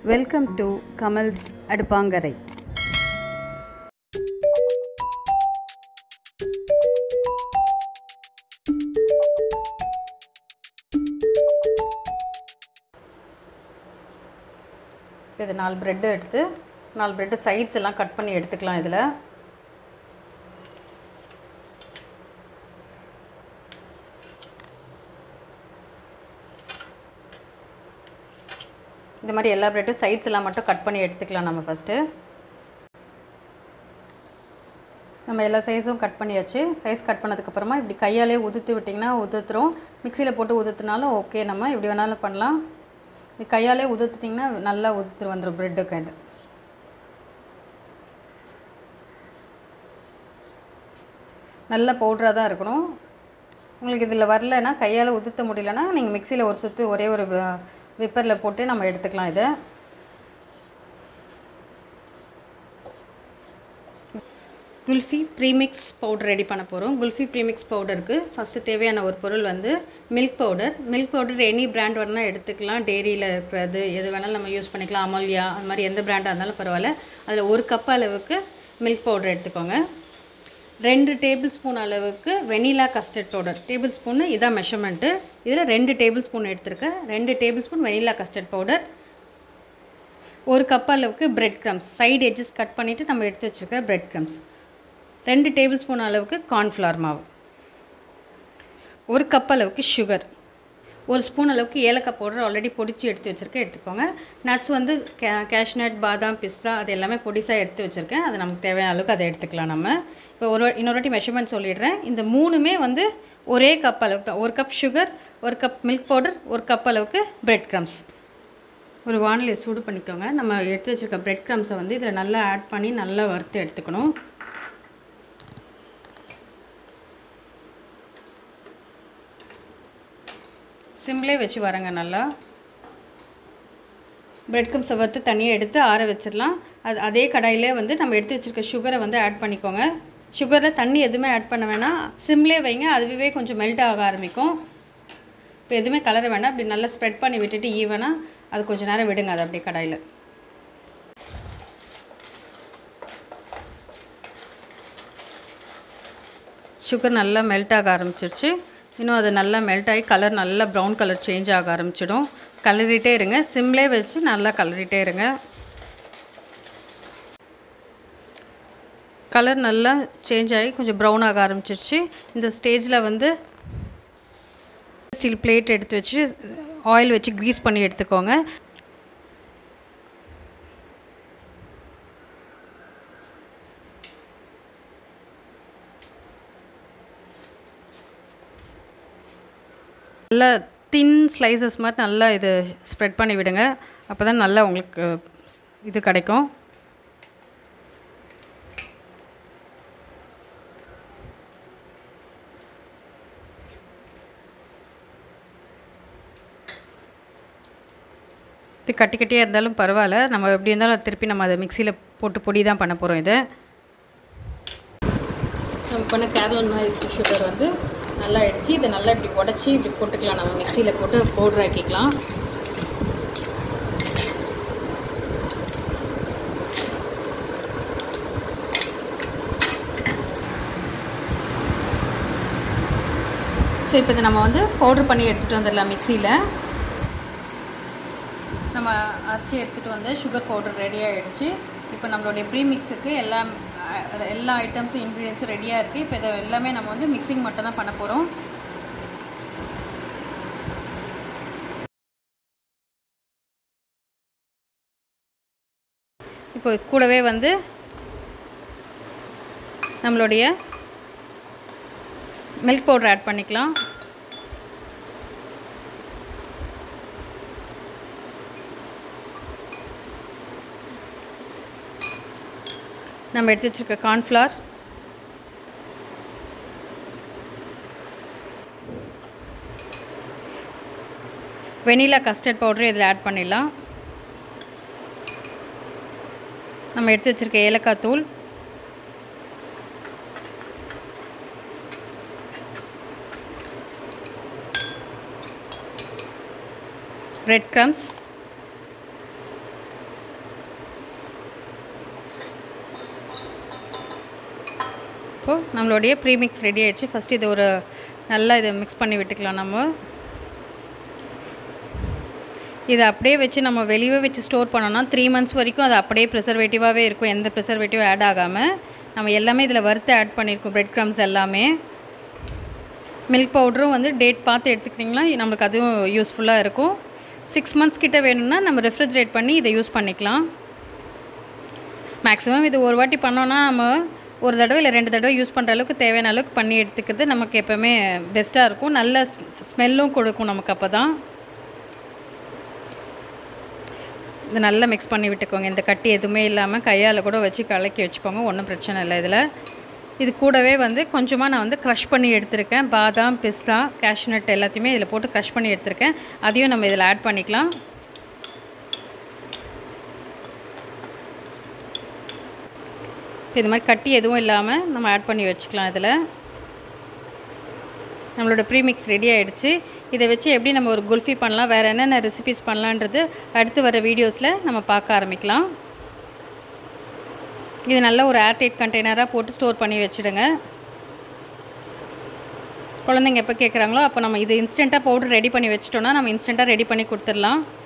welcome to Kamal's அடுப்பாங்கரை இப்போ இது நாலு ப்ரெட்டு எடுத்து நாலு ப்ரெட்டு சைட்ஸ் எல்லாம் கட் பண்ணி எடுத்துக்கலாம் இதில் இந்த மாதிரி எல்லா ப்ரெட்டும் சைட்ஸ் எல்லாம் மட்டும் கட் பண்ணி எடுத்துக்கலாம் நம்ம ஃபஸ்ட்டு நம்ம எல்லா சைஸும் கட் பண்ணியாச்சு சைஸ் கட் பண்ணதுக்கப்புறமா இப்படி கையாலே உதுத்து விட்டிங்கன்னா உதுத்துரும் மிக்சியில் போட்டு உதுத்துனாலும் ஓகே நம்ம எப்படி வேணாலும் பண்ணலாம் இப்படி கையாலே உதுத்துட்டிங்கன்னா நல்லா உதுத்து வந்துடும் ப்ரெட்டு கைண்டு நல்ல பவுட்ராக தான் இருக்கணும் உங்களுக்கு இதில் வரலன்னா கையால் உதுத்த முடியலன்னா நீங்கள் மிக்சியில் ஒரு சுற்று ஒரே ஒரு விப்பரில் போட்டு நம்ம எடுத்துக்கலாம் இதை குல்ஃபி ப்ரீமிக்ஸ் பவுடர் ரெடி பண்ண போகிறோம் குல்ஃபி ப்ரீமிக்ஸ் பவுடருக்கு ஃபஸ்ட்டு தேவையான ஒரு பொருள் வந்து milk powder milk powder any brand வேணால் எடுத்துக்கலாம் டெய்ரியில் இருக்கிறது எது வேணாலும் நம்ம யூஸ் பண்ணிக்கலாம் அமல்யா அந்த மாதிரி எந்த பிராண்டாக இருந்தாலும் பரவாயில்ல அதில் ஒரு கப் அளவுக்கு மில்க் பவுடர் எடுத்துக்கோங்க ரெண்டு டேபிள் ஸ்பூன் அளவுக்கு vanilla custard powder tablespoon இதான் மெஷர்மெண்ட்டு இதில் ரெண்டு டேபிள் ஸ்பூன் எடுத்திருக்கேன் ரெண்டு tablespoon vanilla custard powder ஒரு கப் அளவுக்கு bread crumbs side edges cut பண்ணிவிட்டு நம்ம எடுத்து வச்சுருக்க பிரெட் க்ரம்ஸ் ரெண்டு டேபிள் ஸ்பூன் அளவுக்கு கார்ன்ஃப்ளவர் மாவு ஒரு கப் அளவுக்கு சுகர் ஒரு ஸ்பூன் அளவுக்கு ஏலக்காய் பவுடர் ஆல்ரெடி பொடிச்சு எடுத்து வச்சுருக்கேன் எடுத்துக்கோங்க நட்ஸ் வந்து கே கேஷ்நட் பாதாம் பிஸ்தா அது எல்லாமே பொடிசாக எடுத்து வச்சுருக்கேன் அது நமக்கு தேவையான அளவுக்கு அதை எடுத்துக்கலாம் நம்ம இப்போ ஒரு இன்னொரு வாட்டி மெஷர்மெண்ட் சொல்லிடுறேன் இந்த மூணுமே வந்து ஒரே கப் அளவுக்கு தான் ஒரு கப் சுகர் ஒரு கப் மில்க் பவுடர் ஒரு கப் அளவுக்கு பிரெட் க்ரம்ஸ் ஒரு வானிலை சூடு பண்ணிக்கோங்க நம்ம எடுத்து வச்சுருக்க பிரெட் க்ரம்ஸை வந்து இதில் நல்லா ஆட் பண்ணி நல்லா வறுத்து எடுத்துக்கணும் சிம்லே வச்சு வரங்க நல்லா பிரெட் கம்ஸை வறுத்து தனியாக எடுத்து ஆற வச்சிடலாம் அது அதே கடாயிலே வந்து நம்ம எடுத்து வச்சுருக்க சுகரை வந்து ஆட் பண்ணிக்கோங்க சுகரில் தண்ணி எதுவுமே ஆட் பண்ண வேணாம் சிம்லே வைங்க அதுவே கொஞ்சம் மெல்ட் ஆக ஆரம்பிக்கும் இப்போ எதுவுமே கலர வேண்டாம் அப்படி நல்லா ஸ்ப்ரெட் பண்ணி விட்டுட்டு ஈவனாக அது கொஞ்சம் நேரம் விடுங்க அது அப்படியே கடாயில் சுகர் நல்லா மெல்ட் ஆக ஆரம்பிச்சிருச்சு இன்னும் அது நல்லா மெல்ட் ஆகி கலர் நல்லா ப்ரௌன் கலர் சேஞ்ச் ஆக ஆரம்பிச்சிடும் கலரிட்டே இருங்க சிம்லே வச்சு நல்லா கலரிட்டே இருங்க கலர் நல்லா சேஞ்ச் ஆகி கொஞ்சம் ப்ரௌன் ஆக ஆரம்பிச்சிருச்சு இந்த ஸ்டேஜில் வந்து ஸ்டீல் பிளேட் எடுத்து வச்சு ஆயில் வச்சு க்ரீஸ் பண்ணி எடுத்துக்கோங்க நல்லா தின் ஸ்லைசஸ் மாதிரி நல்லா இது ஸ்ப்ரெட் பண்ணி விடுங்க அப்போ தான் நல்லா உங்களுக்கு இது கிடைக்கும் இது கட்டி கட்டியாக இருந்தாலும் பரவாயில்ல நம்ம எப்படி இருந்தாலும் திருப்பி நம்ம அதை மிக்சியில் போட்டு பொடி தான் பண்ண போகிறோம் இது நம்ம பண்ண கேரல் மைஸ் சுகர் வந்து நல்லா அடித்து இதை நல்லா இப்படி உடச்சி இப்படி போட்டுக்கலாம் நம்ம மிக்சியில் போட்டு பவுடர் ஆக்கிக்கலாம் ஸோ இப்போ இதை நம்ம வந்து பவுட்ரு பண்ணி எடுத்துகிட்டு வந்துடலாம் மிக்சியில் நம்ம அரைச்சி எடுத்துகிட்டு வந்து சுகர் பவுடர் ரெடி ஆகிடுச்சு இப்போ நம்மளுடைய ப்ரீமிக்ஸுக்கு எல்லா எல்லா ஐட்டம்ஸும் இன்க்ரீடியன்ஸும் ரெடியாக இருக்குது இப்போ இதை எல்லாமே நம்ம வந்து மிக்சிங் மட்டும் தான் பண்ண போகிறோம் இப்போ கூடவே வந்து நம்மளுடைய மில்க் பவுடர் ஆட் பண்ணிக்கலாம் நம்ம எடுத்து வச்சுருக்க கார்ன்ஃப்ளவர் வெனிலா கஸ்டர்ட் பவுடர் இதில் ஆட் பண்ணிடலாம் நம்ம எடுத்து வச்சுருக்க ஏலக்காய் தூள் பிரெட் க்ரம்ஸ் இப்போது நம்மளுடைய ப்ரீமிக்ஸ் ரெடி ஆயிடுச்சு ஃபஸ்ட்டு இது ஒரு நல்லா இதை மிக்ஸ் பண்ணி விட்டுக்கலாம் நம்ம இதை அப்படியே வச்சு நம்ம வெளியே வச்சு ஸ்டோர் பண்ணோன்னா த்ரீ மந்த்ஸ் வரைக்கும் அது அப்படியே ப்ரிசர்வேட்டிவாகவே இருக்கும் எந்த ப்ரிசர்வேட்டிவ் ஆட் ஆகாமல் நம்ம எல்லாமே இதில் வறுத்து ஆட் பண்ணியிருக்கோம் பிரெட் க்ரம்ஸ் எல்லாமே மில்க் பவுடரும் வந்து டேட் பார்த்து எடுத்துக்கிட்டிங்கன்னா நம்மளுக்கு அதுவும் யூஸ்ஃபுல்லாக இருக்கும் சிக்ஸ் மந்த்ஸ் கிட்ட வேணும்னா நம்ம ரெஃப்ரிஜரேட் பண்ணி இதை யூஸ் பண்ணிக்கலாம் மேக்ஸிமம் இது ஒரு வாட்டி பண்ணோன்னா நம்ம ஒரு தடவை இல்லை ரெண்டு தடவை யூஸ் பண்ணுற அளவுக்கு தேவையான அளவுக்கு பண்ணி எடுத்துக்கிறது நமக்கு எப்போவுமே பெஸ்ட்டாக இருக்கும் நல்ல ஸ்மெல்லும் கொடுக்கும் நமக்கு அப்போ தான் இது நல்லா மிக்ஸ் பண்ணி விட்டுக்கோங்க இந்த கட்டி எதுவுமே இல்லாமல் கையால் கூட வச்சு கலக்கி வச்சுக்கோங்க ஒன்றும் பிரச்சனை இல்லை இதில் இது கூடவே வந்து கொஞ்சமாக நான் வந்து க்ரஷ் பண்ணி எடுத்திருக்கேன் பாதாம் பிஸ்தா கேஷ்நட் எல்லாத்தையுமே இதில் போட்டு க்ரஷ் பண்ணி எடுத்திருக்கேன் அதையும் நம்ம இதில் ஆட் பண்ணிக்கலாம் இப்போ இது மாதிரி கட்டி எதுவும் இல்லாமல் நம்ம ஆட் பண்ணி வச்சுக்கலாம் இதில் நம்மளோட ப்ரீமிக்ஸ் ரெடி ஆகிடுச்சு இதை வச்சு எப்படி நம்ம ஒரு குல்ஃபி பண்ணலாம் வேறு என்னென்ன ரெசிபிஸ் பண்ணலான்றது அடுத்து வர வீடியோஸில் நம்ம பார்க்க ஆரம்பிக்கலாம் இது நல்ல ஒரு ஏர்டைட் கண்டெய்னராக போட்டு ஸ்டோர் பண்ணி வச்சுடுங்க குழந்தைங்க எப்போ கேட்குறாங்களோ அப்போ நம்ம இது இன்ஸ்டண்ட்டாக பவுடர் ரெடி பண்ணி வச்சிட்டோன்னா நம்ம இன்ஸ்டண்ட்டாக ரெடி பண்ணி கொடுத்துடலாம்